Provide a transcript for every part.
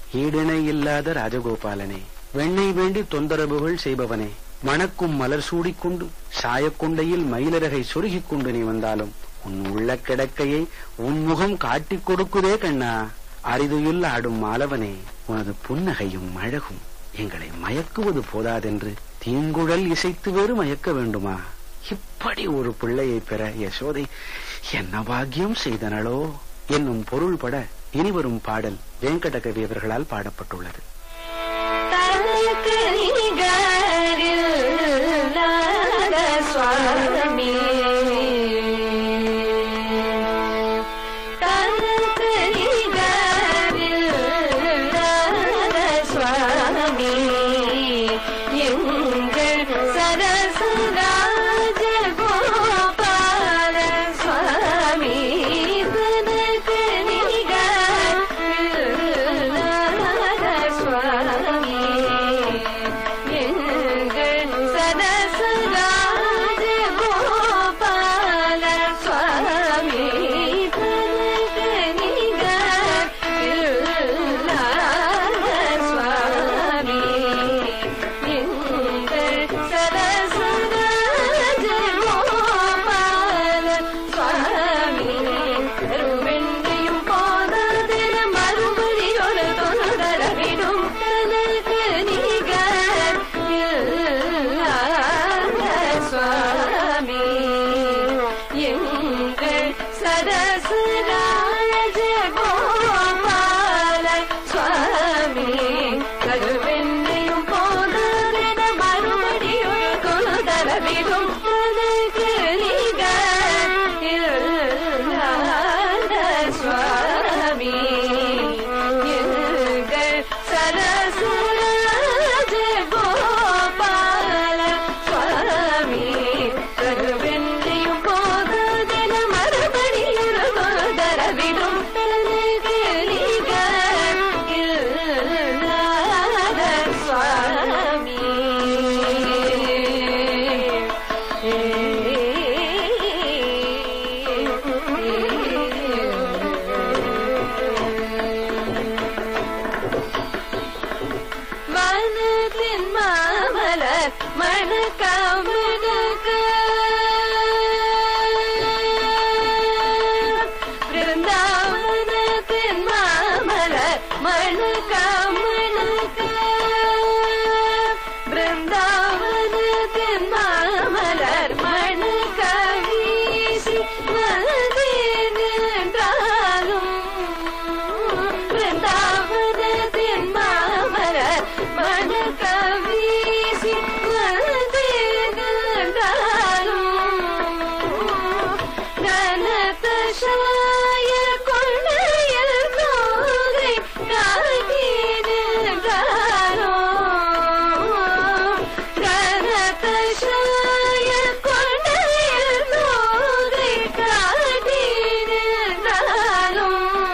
ஈடிணை இல்லாத ராஜகோபாலனே வெண்ணெய் வேண்டி தொந்தரவுகள் செய்பவனே மணக்கும் மலர் சூடிக்கொண்டு சாயக்கொண்டையில் மயிலரகை சொருகிக் கொண்டு நீ வந்தாலும் உன் உள்ள கிடக்கையை உன் முகம் காட்டிக் கொடுக்குதே கண்ணா அரிதுயில் ஆடும் மாலவனே உனது புன்னகையும் அழகும் எங்களை மயக்குவது போதாதென்று தீங்குழல் இசைத்து வேறு மயக்க வேண்டுமா இப்படி ஒரு பிள்ளையை பெற யசோதை என்ன பாக்கியம் செய்தனளோ என்னும் பொருள் பட இனிவரும் பாடல் வெங்கட கவி அவர்களால் பாடப்பட்டுள்ளது தனக்கு நிகரில்லாத சுவாமி தனக்கு நிகரில்லாத சுவாமி எங்கள் சரசராஜ கோபால சுவாமி தனக்கு நிகரில்லாத சுவாமி எங்கள் சரசராஜ கோபால சுவாமி தனக்கு நிகரில்லாத சுவாமி எங்கள் சரசராஜ கோபால சுவாமி கருவெண்ணையும் போததின மறுபடி ஒரு தொழுதரவிடும் தனக்கு நிகர் இல்லாத சுவாமி எங்கள் சரசராஜ கோபால சுவாமி கருவெண்ணையும் போததின மறுபடி ஒரு தொழுதரவிடும் தனக்கு நிகர் இல்லாத சுவாமி எங்கள் சரசராஜ கோபால சுவாமி கருவெண்ணையும் போது தின மறுபடியும் தரவிடும் தனக்கு நிகர் இல்லாத சுவாமி மனதின் மாமலர் மணக்க மணக்க பிருந்தாவனத்தின் மாமலர் மணக்க மணக்க பிருந்தாவனத்தின் மாமலர் மணக்க வீசி மனதின்றாலும் பிருந்தாவனத்தின் மாமலர் மணக்க வீசி மனதின்றாலும் கனத்த சாய கொள்ளையல் கோதை காட்டினாரோ கனத்த சாய கொள்ளையல் கோதை காட்டினாரோ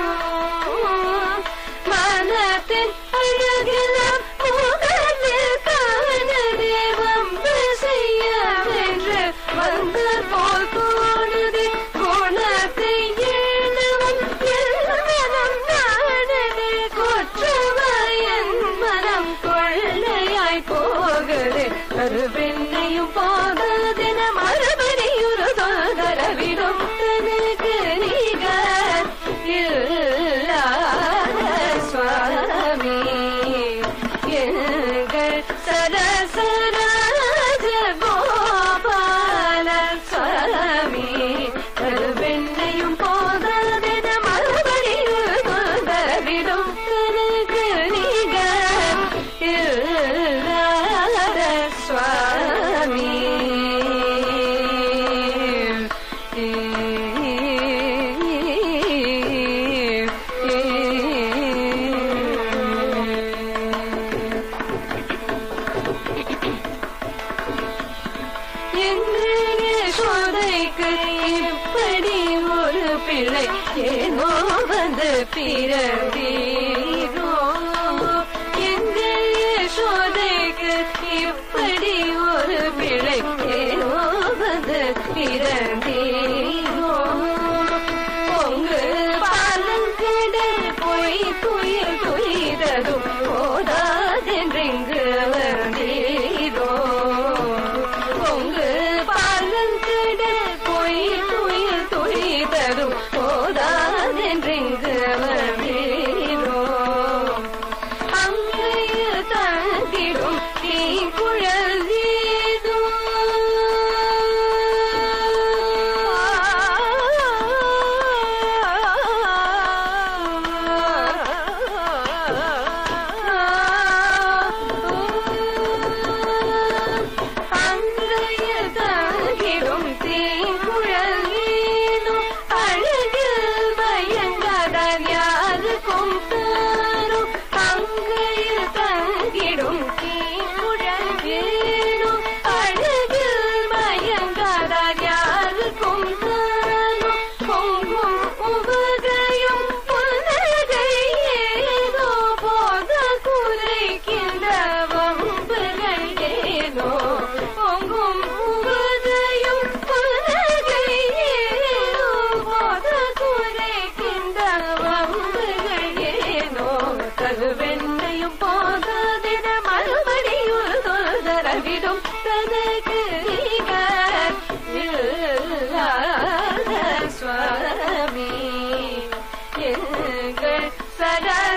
மனத்தின் அழகில முகத்தில் காண தேவம் செய்ய வென்று வந்த போல் தோணுது குணத்தை எண்ணவும் எல்மனம் நாடது கொற்றவாயன் மனம் கொள்ளையாய் போகுது கருவெண்ணையும் போகுதின மறுபடியுறு தோதரவிடும் தனக்கு நிகர் இல்லாத சுவாமி எங்கள் சரசராஜ கோபால சுவாமி கருவெண்ணையும் போததின மறுபடியும் தரவிடும் தனக்கு நிகர் இல்லாத சுவாமி எங்கே சோதைக்கு இப்படி ஒரு பிள்ளை ஏனோ வந்து பிறந்தீரோ எங்கே சோதைக்கு இப்படி ஒரு பிள்ளை ஏனோ வந்து பிறந்தீரோ பொங்கு பாலங்கடல் பொய் துயில் துயிரதோ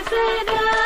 சதா